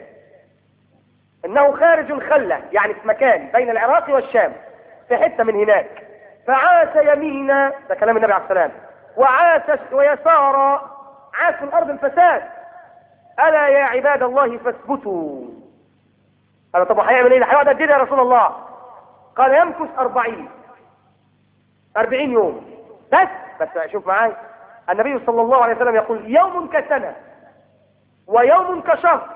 [SPEAKER 1] انه خارج الخلة يعني في مكان بين العراق والشام في حتة من هناك فعاش يمينا ده كلام النبي عليه السلام وعاش ويسارا عاش في الارض الفساد الا يا عباد الله فاثبتوا قال طب هيعمل ايه ده هيقعد قد ايه يا رسول الله قال يمكث أربعين أربعين يوم بس بس شوف معايا النبي صلى الله عليه وسلم يقول يوم كسنة ويوم كشهر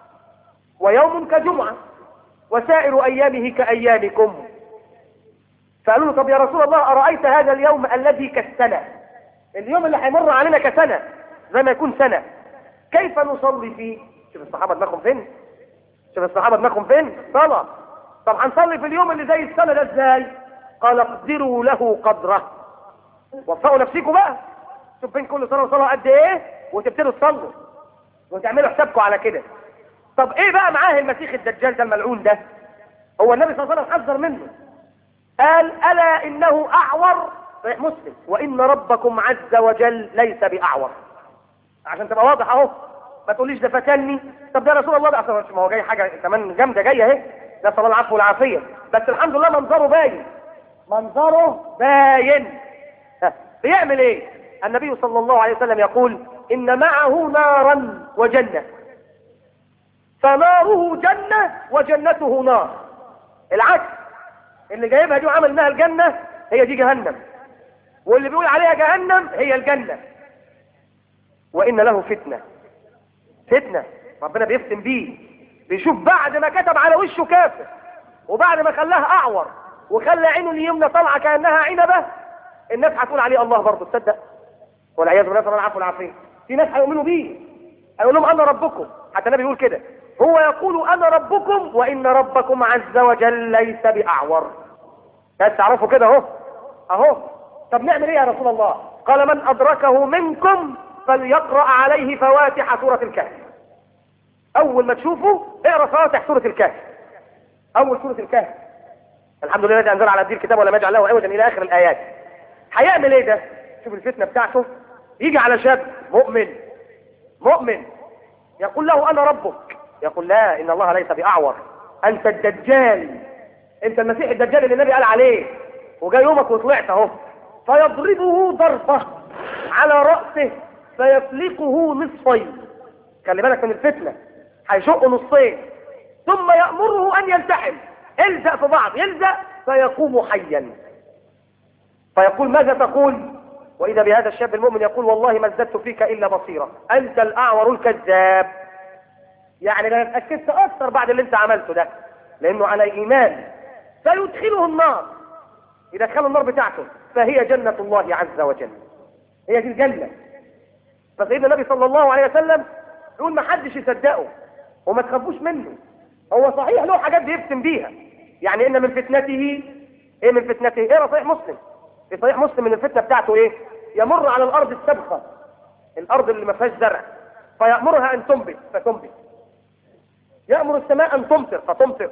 [SPEAKER 1] ويوم كجمعة وسائر أيامه كأيامكم فقالوا له طب يا رسول الله أرأيت هذا اليوم الذي كالسنة اليوم اللي هيمر علينا كسنة زي ما يكون سنة كيف نصلي فيه شوف الصحابة دماغهم فين شوف الصحابة دماغهم فين صلاة طب هنصلي في اليوم اللي زي السنة ده ازاي قال اقدروا له قدره وفقوا نفسكم بقى شوف بين كل صلاة وصلاة قد ايه وتبتدوا تصلوا وتعملوا حسابكم على كده طب ايه بقى معاه المسيح الدجال ده الملعون ده هو النبي صلى الله عليه وسلم حذر منه قال الا انه اعور صحيح مسلم وان ربكم عز وجل ليس باعور عشان تبقى واضح اهو ما تقوليش ده فتني طب ده رسول الله ده اصلا ما هو جاي حاجه كمان جامده جايه اهي ده صلى العفو والعافيه بس الحمد لله منظره باين منظره باين ها، بيعمل ايه النبي صلى الله عليه وسلم يقول ان معه نارا وجنه فناره جنه وجنته نار العكس اللي جايبها دي وعمل منها الجنه هي دي جهنم واللي بيقول عليها جهنم هي الجنه وان له فتنه فتنه ربنا بيفتن بيه بيشوف بعد ما كتب على وشه كافر وبعد ما خلاها اعور وخلى عينه اليمنى طالعه كانها عنبه الناس هتقول عليه الله برضه تصدق والعياذ بالله صلى الله العفو والعافيه في ناس هيؤمنوا بيه هيقول لهم انا ربكم حتى النبي يقول كده هو يقول انا ربكم وان ربكم عز وجل ليس باعور بس تعرفوا كده اهو اهو طب نعمل ايه يا رسول الله قال من ادركه منكم فليقرا عليه فواتح سوره الكهف اول ما تشوفه اقرا فواتح سوره الكهف اول سوره الكهف الحمد لله الذي انزل على عبده الكتاب ولم يجعل له عوجا الى اخر الايات هيعمل ايه ده شوف الفتنه بتاعته يجي على شاب مؤمن مؤمن يقول له انا ربك يقول لا ان الله ليس باعور انت الدجال انت المسيح الدجال اللي النبي قال عليه وجاي يومك وطلعت اهو فيضربه ضربه على راسه فيفلقه نصفين خلي بالك من الفتنه هيشقه نصين ثم يامره ان يلتحم الزق في بعض يلزق فيقوم حيا فيقول ماذا تقول واذا بهذا الشاب المؤمن يقول والله ما ازددت فيك الا بصيره انت الاعور الكذاب يعني ده انا اتاكدت اكثر بعد اللي انت عملته ده لانه على ايمان فيدخله النار يدخله النار بتاعته فهي جنة الله عز وجل هي دي الجنة فسيدنا النبي صلى الله عليه وسلم يقول ما حدش يصدقه وما تخافوش منه هو صحيح له حاجات بيفتن بيها يعني ان من فتنته ايه من فتنته ايه صحيح مسلم في صحيح مسلم من الفتنه بتاعته ايه يمر على الارض السبخه الارض اللي ما فيهاش زرع فيامرها ان تنبت فتنبت يامر السماء ان تمطر فتمطر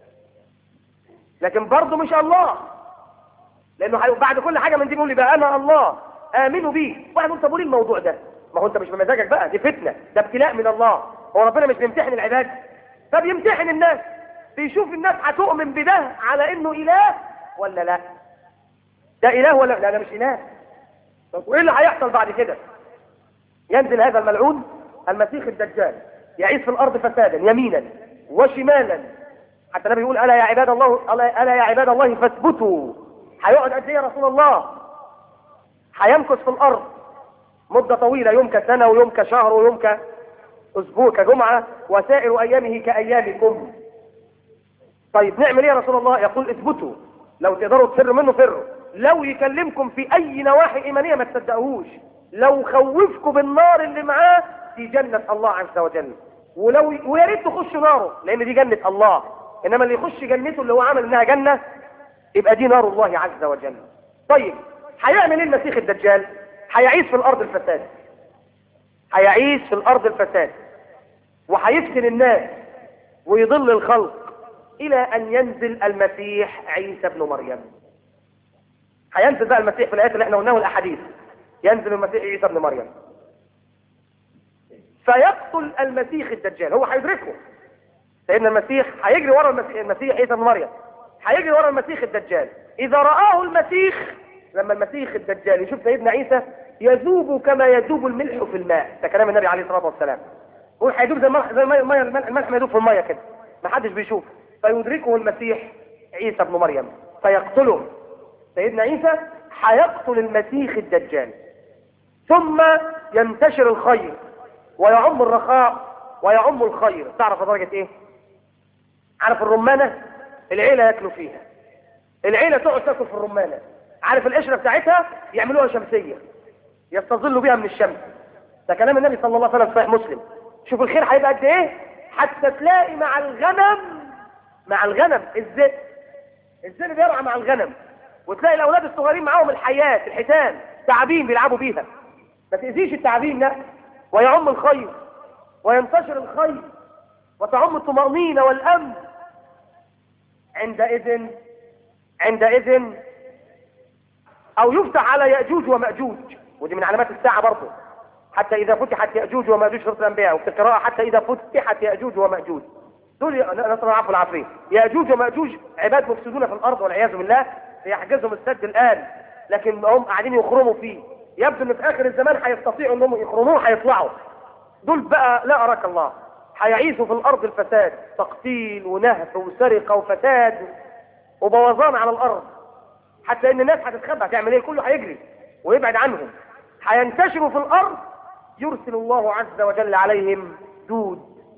[SPEAKER 1] لكن برضه مش الله لانه حي- بعد كل حاجه من دي بيقول لي بقى انا الله امنوا بيه واحد يقول طب وليه الموضوع ده ما هو انت مش بمزاجك بقى دي فتنه ده ابتلاء من الله هو ربنا مش بيمتحن العباد فبيمتحن الناس بيشوف الناس هتؤمن بده على انه اله ولا لا ده اله ولا لا ده مش اله طب وايه اللي هيحصل بعد كده ينزل هذا الملعون المسيح الدجال يعيش في الارض فسادا يمينا وشمالا حتى النبي يقول الا يا عباد الله الا ألا يا عباد الله فاثبتوا هيقعد قد ايه يا رسول الله هيمكث في الارض مدة طويلة يوم كسنة ويوم كشهر ويوم كأسبوع كجمعة وسائر أيامه كأيامكم طيب نعمل ايه يا رسول الله يقول اثبتوا لو تقدروا تفروا منه فروا لو يكلمكم في اي نواحي ايمانيه ما تصدقوهوش لو خوفكم بالنار اللي معاه في جنه الله عز وجل ولو ويا ريت تخشوا ناره لان دي جنه الله انما اللي يخش جنته اللي هو عمل انها جنه يبقى دي نار الله عز وجل طيب هيعمل ايه المسيح الدجال هيعيش في الارض الفساد هيعيش في الارض الفساد وهيفتن الناس ويضل الخلق الى ان ينزل المسيح عيسى ابن مريم هينزل بقى المسيح في الايات اللي احنا قلناها الاحاديث ينزل المسيح عيسى ابن مريم فيقتل المسيح الدجال هو هيدركه سيدنا المسيح هيجري ورا المسيح, المسيح عيسى ابن مريم هيجري ورا المسيح الدجال اذا رآه المسيح لما المسيح الدجال يشوف سيدنا عيسى يذوب كما يذوب الملح في الماء ده كلام النبي عليه الصلاه والسلام هو هيدوب زي الملح زي المية الملح, الملح ما يدوب في الميه كده ما حدش بيشوف فيدركه المسيح عيسى ابن مريم فيقتله سيدنا عيسى هيقتل المسيح الدجال ثم ينتشر الخير ويعم الرخاء ويعم الخير تعرف درجة ايه عارف الرمانة العيلة ياكلوا فيها العيلة تقعد تاكل في الرمانة عارف القشرة بتاعتها يعملوها شمسية يستظلوا بيها من الشمس ده كلام النبي صلى الله عليه وسلم في صحيح مسلم شوف الخير هيبقى قد ايه حتى تلاقي مع الغنم مع الغنم الذئب الذئب بيرعى مع الغنم وتلاقي الاولاد الصغيرين معاهم الحيات الحيتان تعابين بيلعبوا بيها ما تاذيش التعابين لا ويعم الخير وينتشر الخير وتعم الطمأنينة والأمن عندئذ عندئذ أو يفتح على يأجوج ومأجوج ودي من علامات الساعة برضه حتى إذا فتحت يأجوج ومأجوج في الأنبياء وفي القراءة حتى إذا فتحت يأجوج ومأجوج دول نسأل الله العفو والعافية يأجوج ومأجوج عباد مفسدون في الأرض والعياذ بالله يحجزهم السد الآن لكن هم قاعدين يخرموا فيه يبدو ان في اخر الزمان هيستطيعوا انهم يخرموه هيطلعوا دول بقى لا اراك الله هيعيشوا في الارض الفساد تقتيل ونهب وسرقه وفساد وبوظان على الارض حتى ان الناس هتتخبى هتعمل ايه كله هيجري ويبعد عنهم هينتشروا في الارض يرسل الله عز وجل عليهم دود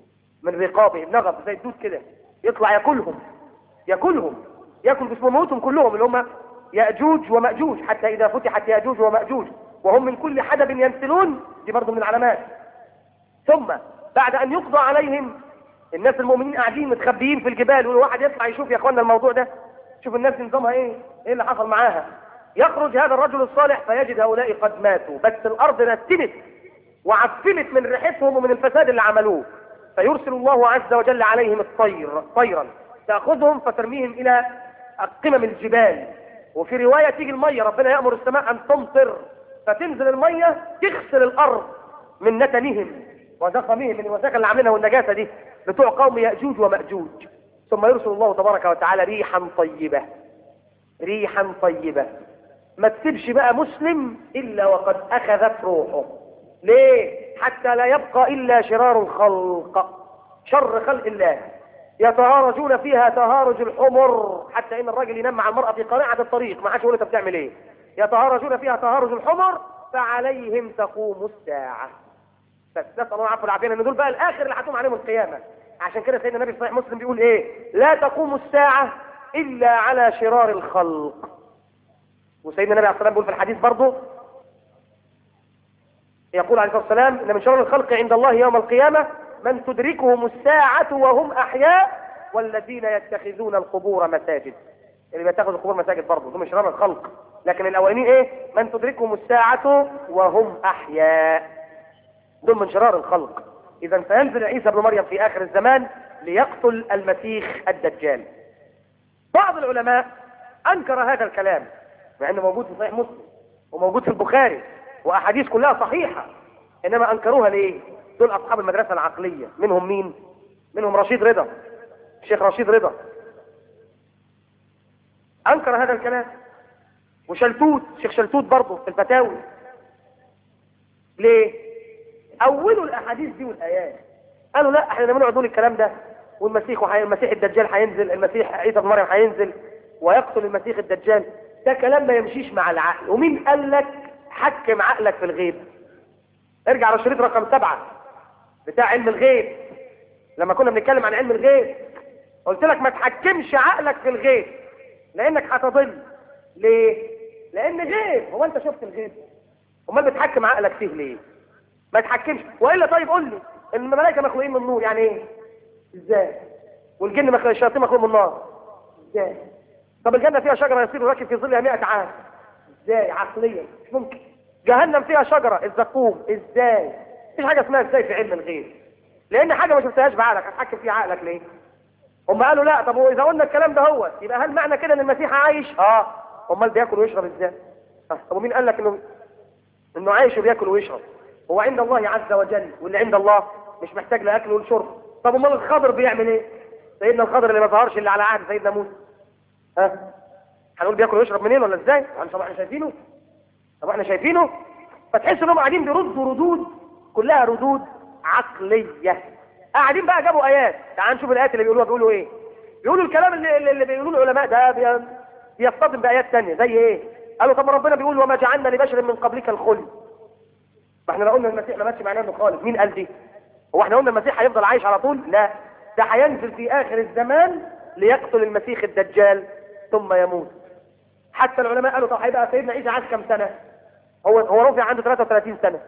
[SPEAKER 1] من رقابهم نغب زي الدود كده يطلع ياكلهم ياكلهم ياكل جسم موتهم كلهم اللي هم ياجوج وماجوج حتى اذا فتحت ياجوج وماجوج وهم من كل حدب ينسلون دي برضه من العلامات ثم بعد ان يقضى عليهم الناس المؤمنين قاعدين متخبيين في الجبال والواحد يطلع يشوف يا اخوانا الموضوع ده شوف الناس نظامها ايه ايه اللي حصل معاها يخرج هذا الرجل الصالح فيجد هؤلاء قد ماتوا بس الارض نتنت وعفنت من ريحتهم ومن الفساد اللي عملوه فيرسل الله عز وجل عليهم الطير طيرا تاخذهم فترميهم الى قمم الجبال وفي روايه تيجي الميه ربنا يامر السماء ان تمطر فتنزل الميه تغسل الارض من نتنهم وزخمهم من الوساخه اللي عاملينها والنجاسه دي بتوع قوم ياجوج وماجوج ثم يرسل الله تبارك وتعالى ريحا طيبه ريحا طيبه ما تسيبش بقى مسلم الا وقد اخذت روحه ليه حتى لا يبقى الا شرار الخلق شر خلق الله يتهارجون فيها تهارج الحمر حتى ان الراجل ينام مع المراه في قارعه الطريق ما عادش يقول انت بتعمل ايه يتهارجون فيها تهارج الحمر فعليهم تقوم الساعه بس نسال الله العفو والعافيه ان دول بقى الاخر اللي هتقوم عليهم القيامه عشان كده سيدنا النبي في صحيح مسلم بيقول ايه لا تقوم الساعه الا على شرار الخلق وسيدنا النبي عليه الصلاه والسلام بيقول في الحديث برضه يقول عليه الصلاه والسلام ان من شرار الخلق عند الله يوم القيامه من تدركهم الساعه وهم احياء والذين يتخذون القبور مساجد اللي بيتخذوا القبور مساجد برضه دول من شرار الخلق لكن الاولين ايه من تدركهم الساعه وهم احياء دول من شرار الخلق اذا سينزل عيسى ابن مريم في اخر الزمان ليقتل المسيح الدجال بعض العلماء انكر هذا الكلام مع انه موجود في صحيح مسلم وموجود في البخاري واحاديث كلها صحيحه انما انكروها ليه دول اصحاب المدرسه العقليه منهم مين منهم رشيد رضا الشيخ رشيد رضا انكر هذا الكلام وشلتوت الشيخ شلتوت برضه في الفتاوي ليه اولوا الاحاديث دي والايات قالوا لا احنا بنقعد نقول الكلام ده والمسيح وحي... المسيح الدجال هينزل المسيح عيسى بن مريم هينزل ويقتل المسيح الدجال ده كلام ما يمشيش مع العقل ومين قال لك حكم عقلك في الغيب ارجع على الشريط رقم سبعة بتاع علم الغيب لما كنا بنتكلم عن علم الغيب قلت لك ما تحكمش عقلك في الغيب لانك هتضل ليه لان غيب هو انت شفت الغيب امال بتحكم عقلك فيه ليه ما تحكمش والا طيب قول لي الملائكه مخلوقين من النور يعني ايه ازاي والجن مخلوق الشياطين مخلوق من النار ازاي طب الجنه فيها شجره يصير راكب في ظلها 100 عام ازاي عقليا مش ممكن جهنم فيها شجره الزقوم ازاي مفيش حاجه اسمها ازاي في علم الغيب لان حاجه ما شفتهاش بعقلك هتحكم فيها عقلك ليه هم قالوا لا طب واذا قلنا الكلام ده هو يبقى هل معنى كده ان المسيح عايش اه امال بياكل ويشرب ازاي آه. طب ومين قال لك انه انه عايش وبياكل ويشرب هو عند الله عز وجل واللي عند الله مش محتاج لا اكل ولا شرب طب امال الخضر بيعمل ايه سيدنا الخضر اللي ما ظهرش الا على عهد سيدنا موسى ها هنقول بياكل ويشرب منين ولا ازاي طب احنا شايفينه طب احنا شايفينه فتحس انهم قاعدين بيردوا ردود كلها ردود عقليه قاعدين بقى جابوا ايات تعال نشوف الايات اللي بيقولوها بيقولوا ايه بيقولوا الكلام اللي, اللي بيقولوه العلماء ده بي- بيصطدم بايات تانية زي ايه قالوا طب ربنا بيقول وما جعلنا لبشر من قبلك الخلد ما احنا لو قلنا المسيح ما ماتش معناه انه خالد مين قال دي هو احنا قلنا المسيح هيفضل عايش على طول لا ده هينزل في اخر الزمان ليقتل المسيح الدجال ثم يموت حتى العلماء قالوا طب هيبقى سيدنا عيسى عاش كام سنه هو هو رفع عنده 33 سنه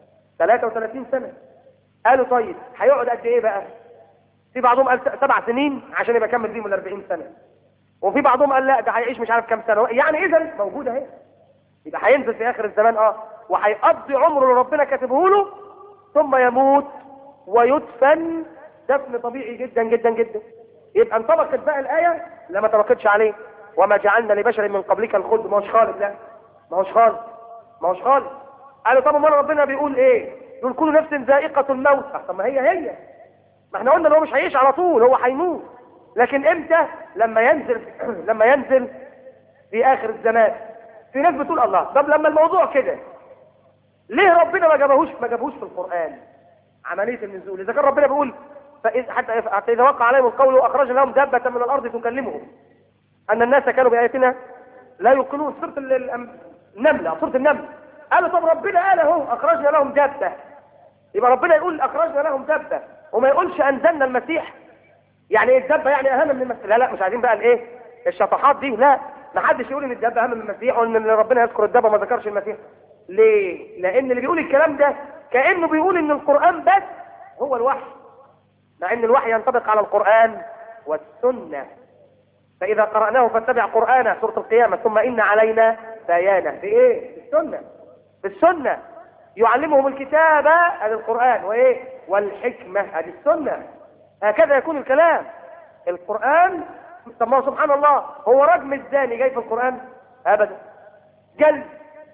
[SPEAKER 1] 33 سنه قالوا طيب هيقعد قد ايه بقى في بعضهم قال سبع سنين عشان يبقى كمل بيهم ال 40 سنه وفي بعضهم قال لا ده هيعيش مش عارف كام سنه يعني اذا موجود اهي يبقى هينزل في اخر الزمان اه وهيقضي عمره اللي ربنا كاتبه له ثم يموت ويدفن دفن طبيعي جدا جدا جدا يبقى انطبقت بقى الايه لا ما طبقتش عليه وما جعلنا لبشر من قبلك الخلد ما هوش خالد لا ما هوش خالد ما هوش خالد قالوا طب امال ربنا بيقول ايه يقول كل نفس ذائقه الموت آه، طب ما هي هي ما احنا قلنا ان هو مش هيعيش على طول هو هيموت لكن امتى لما ينزل لما ينزل في اخر الزمان في ناس بتقول الله طب لما الموضوع كده ليه ربنا ما جابهوش ما جابهوش في القران عمليه النزول اذا كان ربنا بيقول فإذ حتى حتى اذا وقع عليهم القول واخرجنا لهم دابه من الارض تكلمهم ان الناس كانوا باياتنا لا يوقنون سوره ال- الأم- النمله سوره النمل قالوا طب ربنا قال اهو اخرجنا لهم دابه يبقى ربنا يقول اخرجنا لهم دابه وما يقولش انزلنا المسيح يعني ايه الدبه يعني اهم من المسيح لا لا مش عايزين بقى الايه الشطحات دي لا ما حدش يقول ان الدبه اهم من المسيح وان إن ربنا يذكر الدبه ما ذكرش المسيح ليه لان اللي بيقول الكلام ده كانه بيقول ان القران بس هو الوحي مع ان الوحي ينطبق على القران والسنه فاذا قراناه فاتبع قرانه سوره القيامه ثم ان علينا بيانه بايه بالسنه بالسنه يعلمهم الكتاب هذا القران وايه والحكمه هذه السنه هكذا يكون الكلام القرآن طب ما هو سبحان الله هو رجم الزاني جاي في القرآن أبدا جلد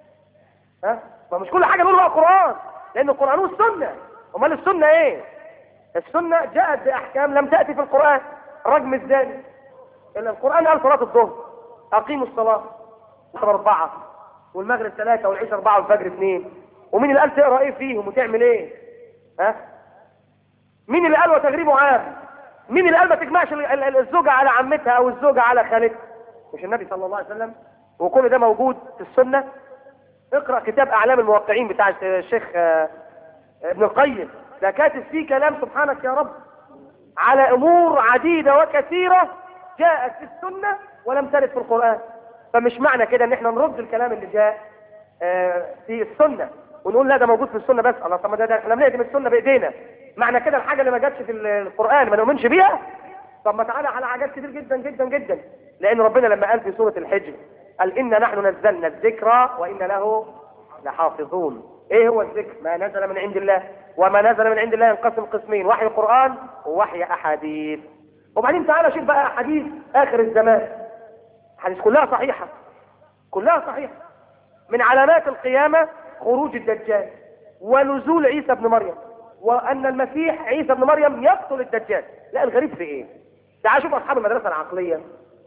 [SPEAKER 1] ها ما مش كل حاجة نقول بقى قرآن لأن القرآن هو السنة أمال السنة إيه؟ السنة جاءت بأحكام لم تأتي في القرآن رجم الزاني إلا القرآن قال صلاة الظهر أقيموا الصلاة الظهر أربعة والمغرب ثلاثة والعشاء أربعة والفجر اثنين ومين اللي قال تقرأ إيه فيهم وتعمل إيه؟ ها؟ مين اللي قال وتغريبه عام مين اللي قال ما تجمعش ال- ال- الزوجة على عمتها او الزوجة على خالتها مش النبي صلى الله عليه وسلم وكل ده موجود في السنة اقرأ كتاب اعلام الموقعين بتاع الشيخ آه، ابن القيم ده كاتب فيه كلام سبحانك يا رب على امور عديدة وكثيرة جاءت في السنة ولم ترد في القرآن فمش معنى كده ان احنا نرد الكلام اللي جاء آه، في السنة ونقول لا ده موجود في السنة بس الله طب ما ده, ده احنا بنهدم السنة بايدينا معنى كده الحاجة اللي ما جاتش في القرآن ما نؤمنش بيها طب ما تعالى على حاجات كتير جدا جدا جدا لان ربنا لما قال في سورة الحجر قال إنا نحن نزلنا الذكر وإن له لحافظون ايه هو الذكر ما نزل من عند الله وما نزل من عند الله ينقسم قسمين وحي القرآن ووحي أحاديث وبعدين تعالى شوف بقى أحاديث آخر الزمان حديث كلها صحيحة كلها صحيحة من علامات القيامة خروج الدجال ونزول عيسى ابن مريم وأن المسيح عيسى ابن مريم يقتل الدجال لا الغريب في ايه تعال شوف أصحاب المدرسة العقلية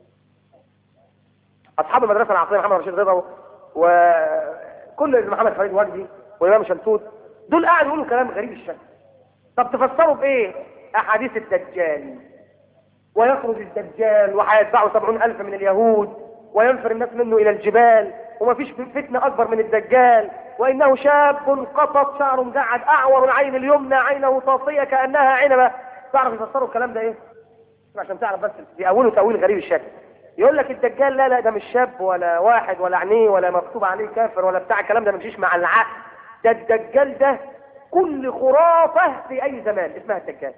[SPEAKER 1] أصحاب المدرسة العقلية محمد رشيد رضا وكل محمد فريد وجدي والإمام شمسود دول قاعدوا يقولوا كلام غريب الشكل طب تفسروا بإيه أحاديث الدجال ويخرج الدجال وهيتبعه سبعون ألف من اليهود وينفر الناس منه إلى الجبال ومفيش فتنة أكبر من الدجال وإنه شاب قطط شعر مجعد أعور العين اليمنى عينه طافية كأنها عنبة تعرف يفسروا الكلام ده إيه؟ عشان تعرف بس بيقولوا تأويل غريب الشكل يقول لك الدجال لا لا ده مش شاب ولا واحد ولا عينيه ولا مكتوب عليه كافر ولا بتاع الكلام ده ما يمشيش مع العقل ده الدجال ده كل خرافة في أي زمان اسمها الدجال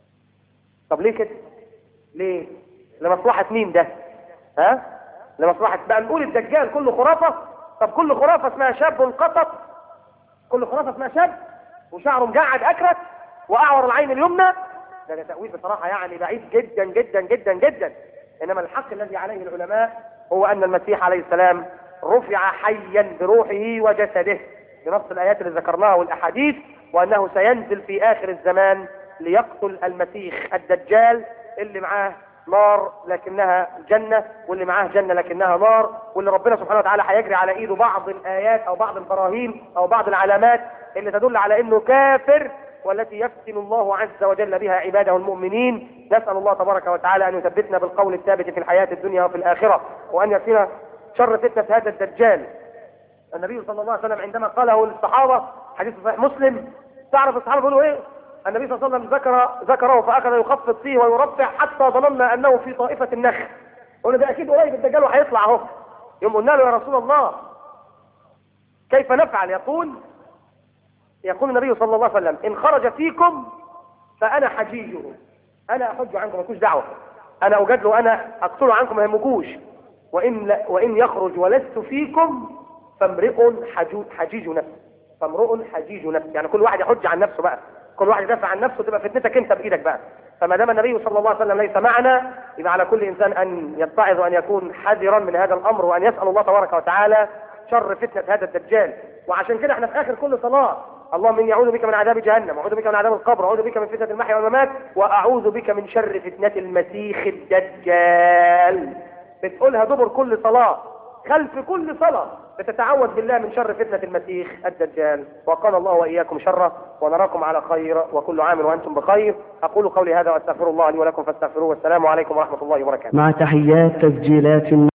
[SPEAKER 1] طب ليه كده؟ ليه؟ لمصلحة مين ده؟ ها؟ لمصلحة بقى نقول الدجال كله خرافة طب كل خرافة اسمها شاب قطط كل خرافة اسمها شاب وشعره مجعد أكرت وأعور العين اليمنى ده, ده تأويل بصراحة يعني بعيد جدا جدا جدا جدا إنما الحق الذي عليه العلماء هو أن المسيح عليه السلام رفع حيا بروحه وجسده بنص الآيات اللي ذكرناها والأحاديث وأنه سينزل في آخر الزمان ليقتل المسيح الدجال اللي معاه نار لكنها جنة واللي معاه جنة لكنها نار واللي ربنا سبحانه وتعالى هيجري على ايده بعض الآيات أو بعض البراهين أو بعض العلامات اللي تدل على انه كافر والتي يفتن الله عز وجل بها عباده المؤمنين نسأل الله تبارك وتعالى أن يثبتنا بالقول الثابت في الحياة الدنيا وفي الآخرة وأن يكفينا شر فتنة هذا الدجال النبي صلى الله عليه وسلم عندما قاله للصحابة حديث صحيح مسلم تعرف الصحابة بيقولوا ايه النبي صلى الله عليه وسلم ذكر ذكره فأخذ يخفض فيه ويرفع حتى ظننا أنه في طائفة النخل قلنا ده أكيد قريب الدجال وهيطلع أهو يوم قلنا له يا رسول الله كيف نفعل يقول يقول النبي صلى الله عليه وسلم إن خرج فيكم فأنا حجيجه أنا أحج عنكم مالكوش دعوة أنا أجادله أنا أقتله عنكم ما يهمكوش وإن, لا وإن يخرج ولست فيكم فامرئ حجو- حجيج نفسه فامرؤ حجيج نفسه يعني كل واحد يحج عن نفسه بقى كل واحد يدافع عن نفسه تبقى فتنتك انت بايدك بقى فما دام النبي صلى الله عليه وسلم ليس معنا يبقى على كل انسان ان يتعظ وان يكون حذرا من هذا الامر وان يسال الله تبارك وتعالى شر فتنه هذا الدجال وعشان كده احنا في اخر كل صلاه اللهم اني اعوذ بك من عذاب جهنم واعوذ بك من عذاب القبر واعوذ بك من فتنه المحيا والممات واعوذ بك من شر فتنه المسيح الدجال بتقولها دبر كل صلاه خلف كل صلاة بتتعوذ بالله من شر فتنة المسيح الدجال وقال الله وإياكم شره ونراكم على خير وكل عام وأنتم بخير أقول قولي هذا وأستغفر الله لي ولكم فاستغفروه والسلام عليكم ورحمة الله وبركاته
[SPEAKER 3] مع تحيات تسجيلات